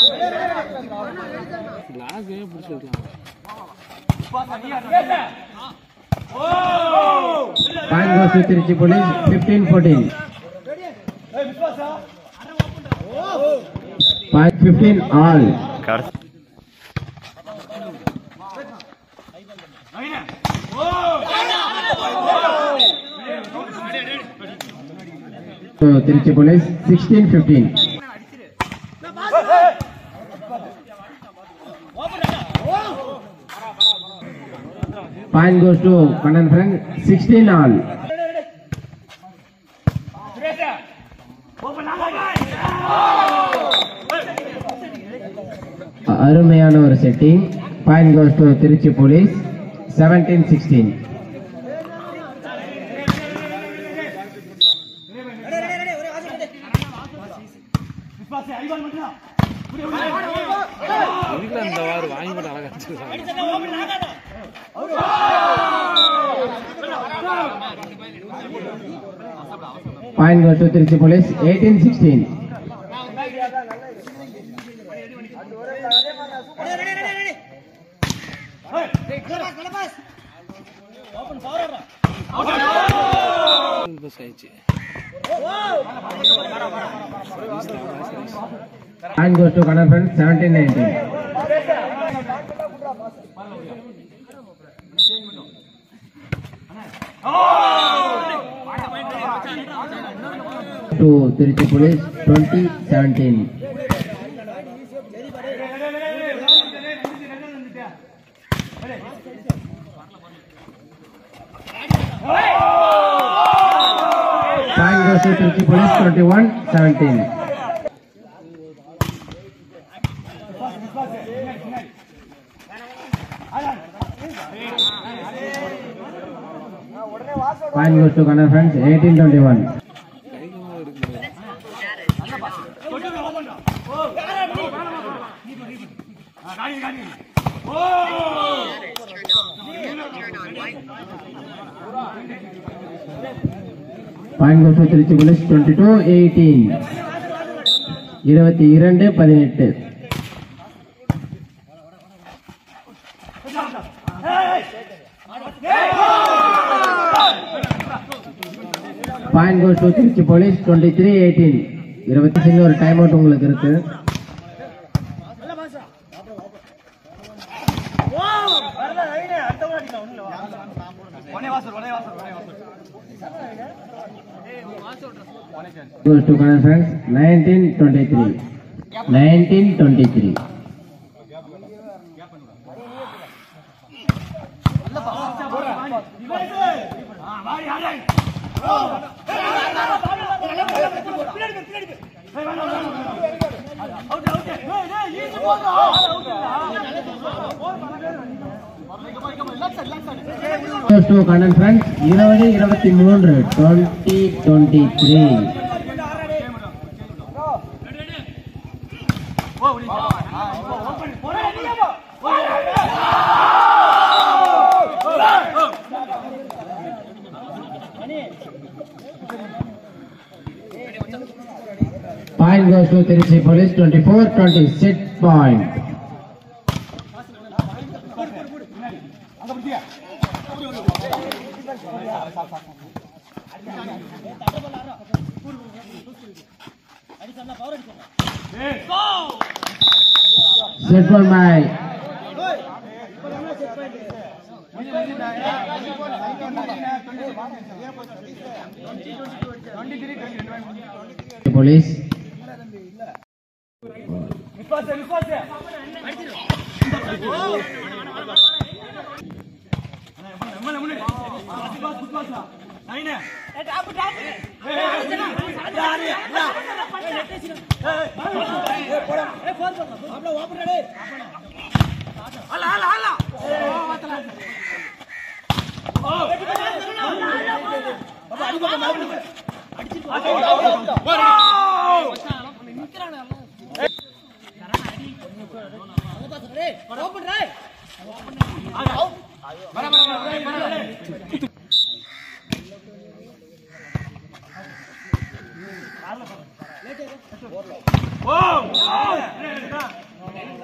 லாகே பிடிச்சிருக்கலாம் Point goes to Trichy Police, 15-14. Point 15 all. So Trichy Police, 16-15. Point goes to Kannan friend, 16 all. அருமையான ஒரு setting point goes to Trichy police seventeen sixteen வீட்டில் இந்த வாரு வாங்கி போட்டு அழகா வச்சிருக்காங்க point goes to Trichy police eighteen sixteen பஸ் ஆயிடுச்சு point goes to Kannan friend seventeen nineteen to Trichy police twenty seventeen Point goes to Trichy Police 21 17. Point goes to Gunner Friends 18 21. கைகமாக இருக்குது Point goes to Trichy Police 22 18. இருபத்தி இரண்டு பதினெட்டு point goes to Trichy police twenty three eighteen இருபத்தி சின்ன ஒரு time out உங்களுக்கு இருக்கு goes to Gunner Friends 19 23. 19 23. Goes to Gunner Friends 20 23 20 23. Point goes to Trichy Police 24 20. Set point. Set point by police.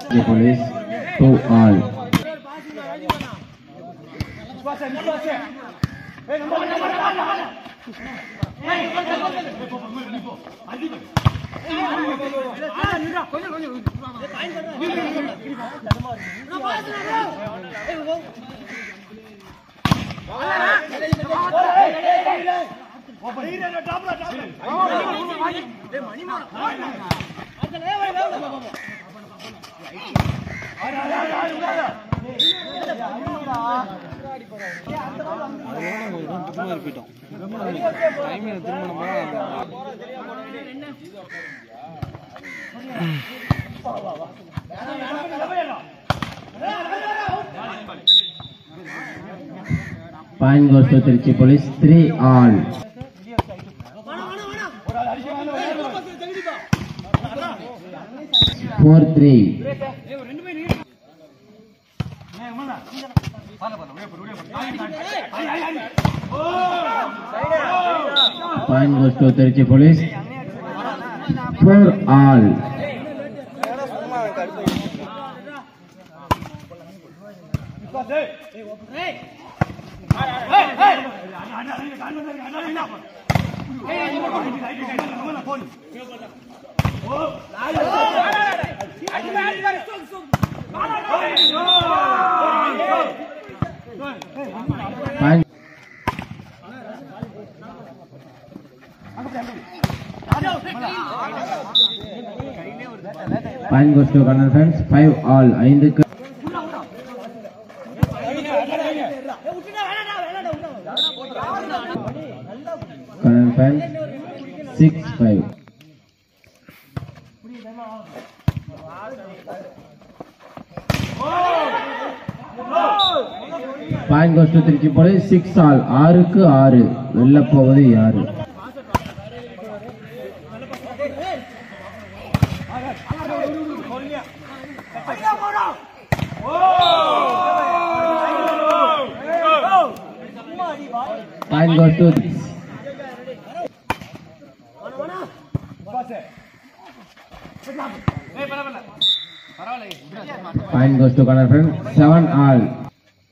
Police two all. அதெல்லாம் நம்ம ஒரு திரும்ப போயிட்டோம் டைம் திரும்ப நம்ம Point goes to Trichy Police three all. Four three. Point goes to Trichy Police four all. Point Point goes to Colonel Friends five all. ஐந்துக்கு Colonel Friends six five. Point goes to Trichy Police six all. ஆறுக்கு ஆறு வெல்ல போவது யாரு Point goes to Point goes to Colonel Friends seven all.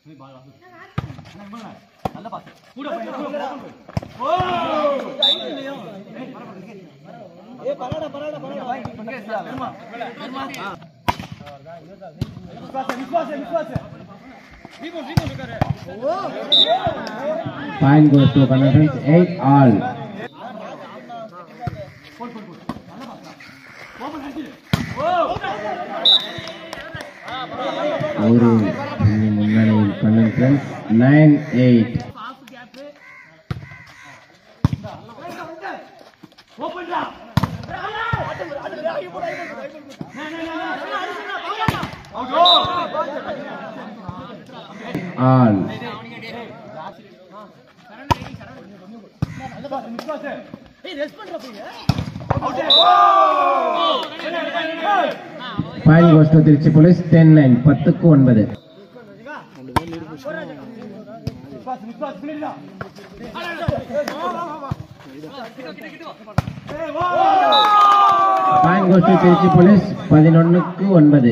Point goes to Colonel Friends eight all. ஒரு புள்ளி முன்னணியில் Kannan friends nine eight all fine goes to Trichy police ten nine பத்துக்கு ஒன்பது fine goes to Trichy police பதினொன்னுக்கு ஒன்பது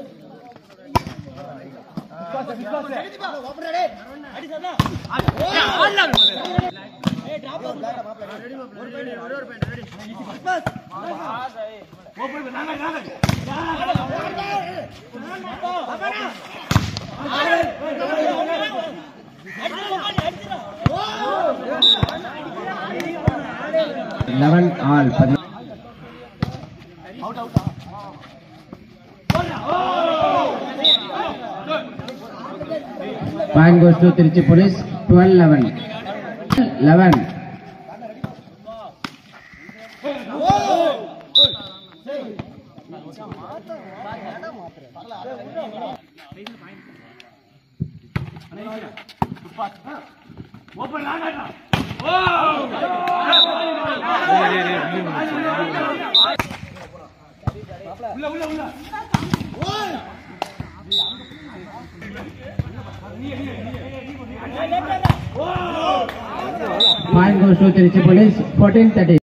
eleven all பதி Point goes to Trichy Police 12 11. 11. Point goes to Trichy Police 14 13.